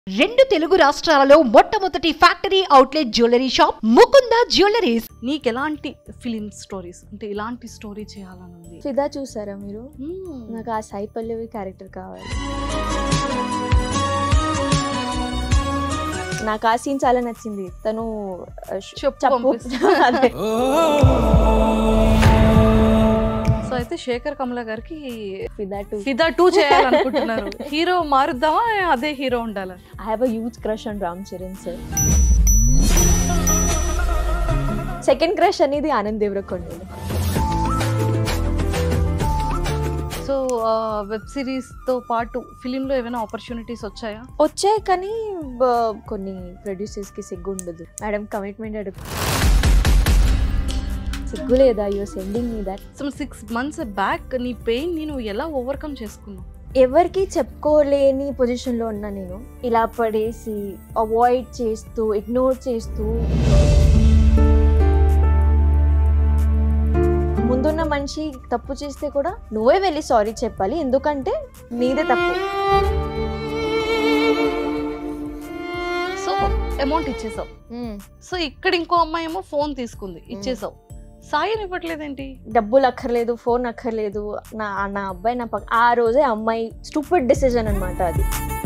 రెండు తెలుగు రాష్ట్రాలలో మొట్టమొదటి factory outlet jewellery shop Mukunda jewelleries నీకు ఎలాంటి ఫిలిం స్టోరీస్ అంటే ఇలాంటి స్టోరీ చేయాలని ఉంది ఫిదా చూసారా మీరు మ్మ్. నాకు ఆ సాయి పల్లవి క్యారెక్టర్ కావాలి నాకు ఆ సీన్ చాలా నచ్చింది తను ఆ, ష్- చెప్పు చెప్పు పంపిస్తా. అదే. సో అయితే శేఖర్ కమల గారికి ఫిదా టు ఫిదా టూ చేయాలనుకుంటున్నారు హీరో మారుద్దామా అదే హీరో ఉండాలి I have a huge crush on Ram Charan sir second crush అనేది Anand Deverakonda so web series తో పాటు ఫిలిం లో ఏమైనా ఆపర్చునిటీస్ వచ్చాయా వచ్చాయి కానీ బ- కొన్ని ప్రొడ్యూసర్స్ కి సిగ్గు ఉండదు మేడం కమిట్మెంట్ అడుగు సిగ్గు లేదా you sending me that so six months back నీ పెయిన్ నేను ఎలా ఓవర్కమ్ చేసుకున్నావు ఎవరికి చెప్పుకోలేని పొజిషన్లో ఉన్నా నేను ఇలా పడేసి అవాయిడ్ చేస్తూ ఇగ్నోర్ చేస్తూ ముందున్న మనిషి తప్పు చేస్తే కూడా నువ్వే వెళ్ళి సారీ చెప్పాలి ఎందుకంటే నీదే తప్పు సో అమౌంట్ ఇచ్చేసావు సో ఇక్కడ ఇంకో అమ్మాయి ఏమో ఫోన్ తీసుకుంది ఇచ్చేసావు సాయం ఇవ్వట్లేదేంటి డబ్బులు అక్కర్లేదు ఫోన్ అక్కర్లేదు నా నా అబ్బాయి నా పక్క ఆ రోజే అమ్మాయి స్టూపిడ్ డెసిజన్ అనమాట అది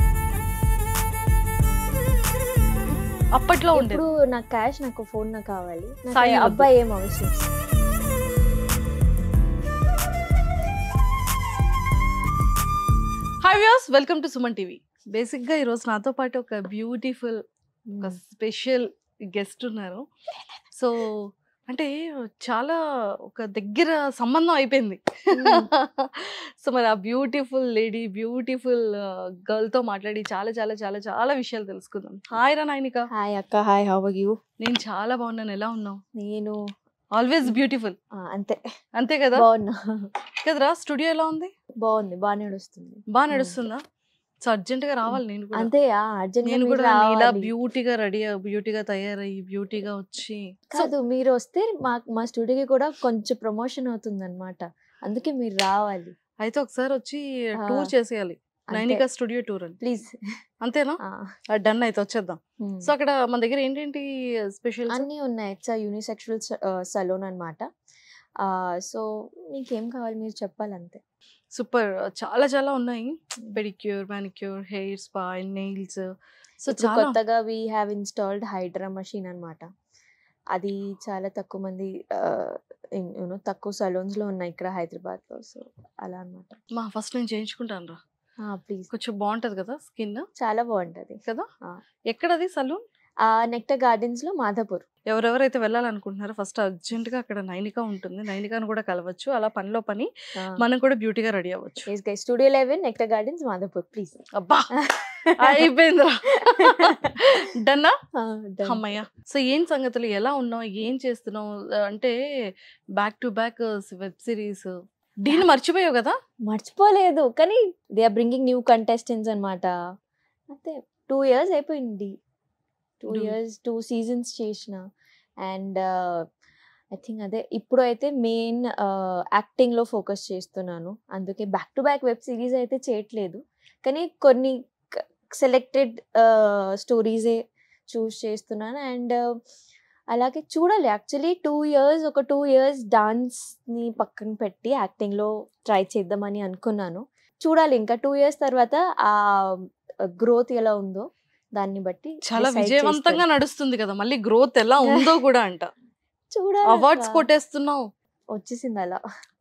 అప్పట్లో ఉండేది ఇప్పుడు నా క్యాష్ నాకు ఫోన్ నాకు కావాలి నాకు సాయి ఆ వద్దు. అబ్బాయి ఏం అవసరం hi viewers welcome to Suman TV basic గా ఈరోజు నాతో పాటు ఒక బ్యూటిఫుల్ ఒక స్పెషల్ గెస్ట్ ఉన్నారు సో అంటే చాలా ఒక దగ్గర సంబంధం అయిపోయింది సో మరి ఆ బ్యూటిఫుల్ లేడీ బ్యూటిఫుల్ గర్ల్ తో మాట్లాడి చాలా చాలా చాలా చాలా విషయాలు తెలుసుకుందాం హాయ్ రా నాయనిక హాయ్ అక్క హాయ్ హౌ యూ నేను చాలా బాగున్నాను ఎలా ఉన్నావు నేను ఆల్వేస్ బ్యూటిఫుల్ ఆ, అంతే అంతే కదా బాగున్నా కదరా స్టూడియో ఎలా ఉంది బాగుంది బాగా నడుస్తుంది బాగా నడుస్తుందా సో అర్జెంట్ గా రావాలి నేను కూడా అంతే అర్జెంట్ నేను కూడా ఇలా బ్యూటీగా రెడీ బ్యూటీగా తయారయ్యి బ్యూటీగా వచ్చి సో కాదు మీరు వస్తే మా మా స్టూడియోకి కూడా కొంచెం ప్రమోషన్ అవుతుంది అనమాట అందుకే మీరు రావాలి అయితే ఒకసారి వచ్చి ఆ, టూర్ చేసేయాలి నైనికా స్టూడియో టూర్ అని ప్లీజ్ అంతేనా డన్ అయితే వచ్చేద్దాం సో అక్కడ మన దగ్గర ఏంటేంటి స్పెషల్ అన్నీ ఉన్నాయి ఇట్స్ యూనిసెక్షువల్ సలూన్ అనమాట సో మీకేం కావాలి మీరు చెప్పాలి అంతే సూపర్ చాలా చాలా ఉన్నాయి pedicure manicure hair spa nails so ఇప్పుడు చాలా కొత్తగా we have installed hydra machine అన్నమాట అది చాలా తక్కువ మంది యూనో తక్కువ సలూన్స్ లో ఉన్నాయి ఇక్కడ హైదరాబాద్ లో సో అలా అనమాట మా ఫస్ట్ నేను చేయించుకుంటాను రా ప్లీజ్ కొంచెం బాగుంటది కదా స్కిన్ చాలా బాగుంటది కదా ఆ. ఎక్కడది సలూన్ ఆ నెక్టర్ గార్డెన్స్ లో మాధాపూర్ ఎవరెవరైతే వెళ్ళాలనుకుంటున్నారో ఫస్ట్ అర్జెంట్ గా అక్కడ నైనిక ఉంటుంది నైనికాను కూడా కలవచ్చు అలా పనిలో పని మనం కూడా బ్యూటీగా రెడీ అవ్వచ్చు studio eleven nectar gardens Madhapur please అబ్బా అయిపోయిందిరా డన్నా అమ్మయ్య సో ఏం సంగతులు ఎలా ఉన్నావు ఏం చేస్తున్నావు అంటే back to back web series దీన్ని మర్చిపోయావు కదా మర్చిపోలేదు కానీ they are bringing new contestants అనమాట అంతే టూ ఇయర్స్ అయిపోయింది two Do- years two seasons చేసిన అండ్ ఐ థింక్ అదే ఇప్పుడు అయితే మెయిన్ యాక్టింగ్లో ఫోకస్ చేస్తున్నాను అందుకే back to back web series అయితే చేయట్లేదు కానీ కొన్ని సెలెక్టెడ్ స్టోరీసే చూస్ చేస్తున్నాను అండ్ అలాగే చూడాలి యాక్చువల్లీ టూ ఇయర్స్ ఒక టూ ఇయర్స్ డాన్స్ని పక్కన పెట్టి యాక్టింగ్లో ట్రై చేద్దామని అనుకున్నాను చూడాలి ఇంకా టూ ఇయర్స్ తర్వాత ఆ గ్రోత్ ఎలా ఉందో దాన్ని బట్టి చాలా decide విజయవంతంగా చేస్తాను. నడుస్తుంది కదా మళ్ళీ గ్రోత్ ఎలా ఉందో కూడా అంట చూడాలి అవార్డ్స్ అక్క. కొట్టేస్తున్నావు వచ్చేసింది అలా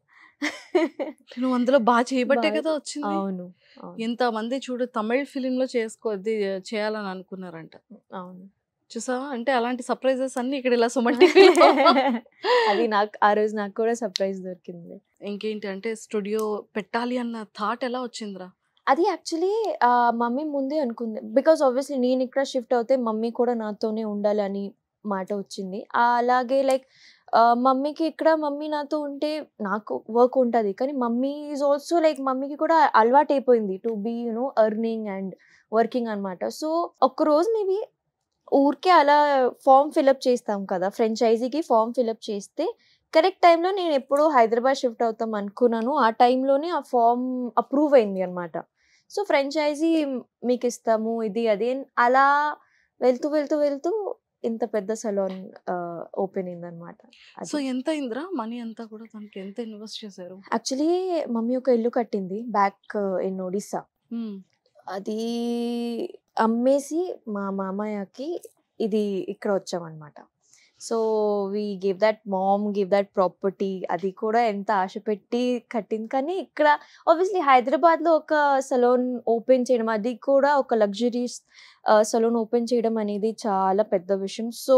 నువ్వు అందులో బాగా చేయబట్టే బాగా- కదా వచ్చింది అవును అవును, ఎంత మంది చూడు తమిళ ఫిలిం లో చేసుకో ఇది చేయాలని అనుకున్నారంట అవును చూసావా అంటే అలాంటి సర్ప్రైజెస్ అన్ని ఇక్కడ ఇలా సుమన్ టీవీలో అది నాకు ఆ రోజు నాకు కూడా సర్ప్రైజ్ దొరికింది ఇంకేంటి అంటే స్టూడియో పెట్టాలి అన్న థాట్ ఎలా వచ్చిందిరా అది యాక్చువల్లీ మమ్మీ ముందే అనుకుంది బికాస్ ఆబ్వియస్లీ నేను ఇక్కడ షిఫ్ట్ అవుతే మమ్మీ కూడా నాతోనే ఉండాలి అని మాట వచ్చింది ఆ, అలాగే లైక్ మమ్మీకి ఇక్కడ మమ్మీ నాతో ఉంటే నాకు వర్క్ ఉంటుంది కానీ మమ్మీ ఈజ్ ఆల్సో లైక్ మమ్మీకి కూడా అలవాటు అయిపోయింది to be you know earning and working అనమాట సో ఒక్కరోజు మేబీ ఊరికే అలా ఫామ్ ఫిలప్ చేస్తాం కదా ఫ్రెంచైజీకి ఫామ్ ఫిలప్ చేస్తే కరెక్ట్ టైంలో నేను ఎప్పుడో హైదరాబాద్ షిఫ్ట్ అవుతాం అనుకున్నాను ఆ టైంలోనే ఆ ఫామ్ అప్రూవ్ అయింది అనమాట సో ఫ్రాంచైజీ మీకు ఇస్తాము ఇది అది అని అలా వెళ్తూ వెళ్తూ వెళ్తూ ఇంత పెద్ద సలోన్ ఓపెన్ అయిందనమాట సో ఎంత అయిందిరా మనీ అంతా కూడా తనకి ఎంత ఇన్వెస్ట్ చేశారు యాక్చువల్లీ మమ్మీ ఒక ఇల్లు కట్టింది బ్యాక్ ఇన్ ఒడిస్సా మ్మ్. అది అమ్మేసి మా మామయ్యకి ఇది ఇక్కడ వచ్చామన్నమాట so we give that mom give that property అది కూడా ఎంత ఆశ పెట్టి కట్టింది కానీ ఇక్కడ ఆబ్వియస్లీ హైదరాబాద్లో ఒక సలోన్ ఓపెన్ చేయడం అది కూడా ఒక లగ్జరీస్ సలోన్ ఓపెన్ చేయడం అనేది చాలా పెద్ద విషయం సో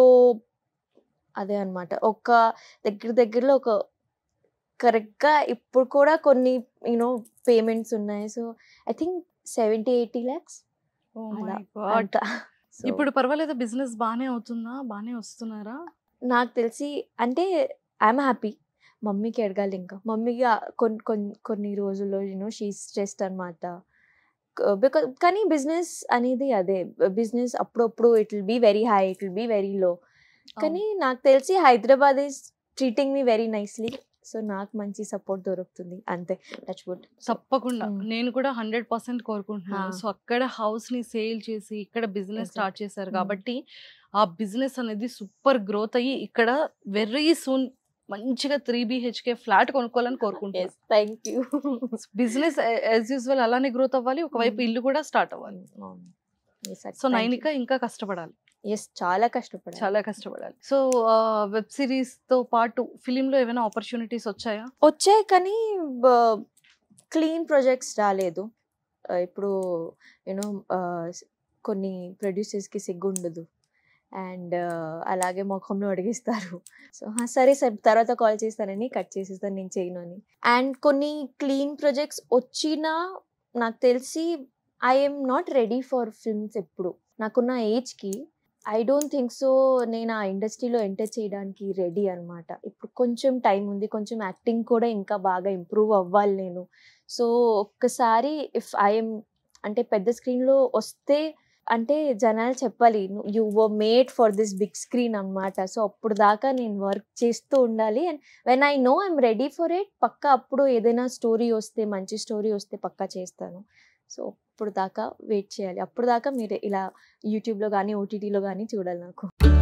అదే అన్నమాట ఒక దగ్గర దగ్గరలో ఒక కరెక్ట్గా ఇప్పుడు కూడా కొన్ని యూనో పేమెంట్స్ ఉన్నాయి so I think seventy eighty lakhs Oh అలా my God. అంట So, ఇప్పుడు పర్వాలేదు బిజినెస్ బానే అవుతుందా బానే వస్తున్నారా నాకు తెలిసి అంటే ఐఎమ్ హ్యాపీ మమ్మీకి అడగాలి ఇంకా మమ్మీకి ఆ కొన్ని కొన్ని కొన్ని రోజుల్లో యూనో షీ స్ట్రెస్డ్ అనమాట బికాస్ కానీ బిజినెస్ అనేది అదే బిజినెస్ అప్పుడప్పుడు it will be very high it will be very low కానీ నాకు తెలిసి Hyderabad is treating me very nicely so నాకు మంచి సపోర్ట్ దొరుకుతుంది అంతే టచ్ వుడ్ తప్పకుండా మ్మ్. నేను కూడా హండ్రెడ్ పర్సెంట్ కోరుకుంటున్నాను హా. సో అక్కడ హౌస్ ని సేల్ చేసి ఇక్కడ బిజినెస్ Exactly. స్టార్ట్ చేశారు మ్మ్. కాబట్టి ఆ బిజినెస్ అనేది సూపర్ గ్రోత్ అయ్యి ఇక్కడ వెరీ సూన్ మంచిగా త్రీ బిహెచ్కే ఫ్లాట్ కొనుక్కోవాలని కోరుకుంటున్నాను thank you business as usual అలానే గ్రోత్ అవ్వాలి ఒకవైపు మ్మ్. ఇల్లు కూడా స్టార్ట్ అవ్వాలి సో నైనిక ఇంకా కష్టపడాలి ఎస్ చాలా కష్టపడాలి చాలా కష్టపడాలి సో వెబ్ సిరీస్ తో పాటు ఫిలిం లో ఏమైనా ఆపర్చునిటీస్ వచ్చాయా వచ్చాయి కానీ క్లీన్ ప్రాజెక్ట్స్ రాలేదు ఆ, ఇప్పుడు యూనో కొన్ని ప్రొడ్యూసర్స్కి సిగ్గు ఉండదు అండ్ అలాగే ముఖంలో అడిగిస్తారు సో సరే సార్ తర్వాత కాల్ చేస్తానని కట్ చేసేస్తాను నేను చేయను అని అండ్ కొన్ని క్లీన్ ప్రాజెక్ట్స్ వచ్చినా నాకు తెలిసి I'm not ready for films ఎప్పుడు నాకున్న ఏజ్కి ఐ డోంట్ థింక్ సో నేను ఆ ఇండస్ట్రీలో ఎంటర్ చేయడానికి రెడీ అనమాట ఇప్పుడు కొంచెం టైం ఉంది కొంచెం యాక్టింగ్ కూడా ఇంకా బాగా ఇంప్రూవ్ అవ్వాలి నేను సో ఒక్కసారి ఇఫ్ ఐఎమ్ అంటే పెద్ద స్క్రీన్లో వస్తే అంటే జనాలు చెప్పాలి you were made for this big screen అనమాట సో అప్పుడు దాకా నేను వర్క్ చేస్తూ ఉండాలి and when I know I'm ready for it పక్కా అప్పుడు ఏదైనా స్టోరీ వస్తే మంచి స్టోరీ వస్తే పక్కా చేస్తాను సో అప్పుడు దాకా వెయిట్ చేయాలి అప్పుడు దాకా మీరు ఇలా యూట్యూబ్లో కానీ ఓటీటీలో కానీ చూడాలి నాకు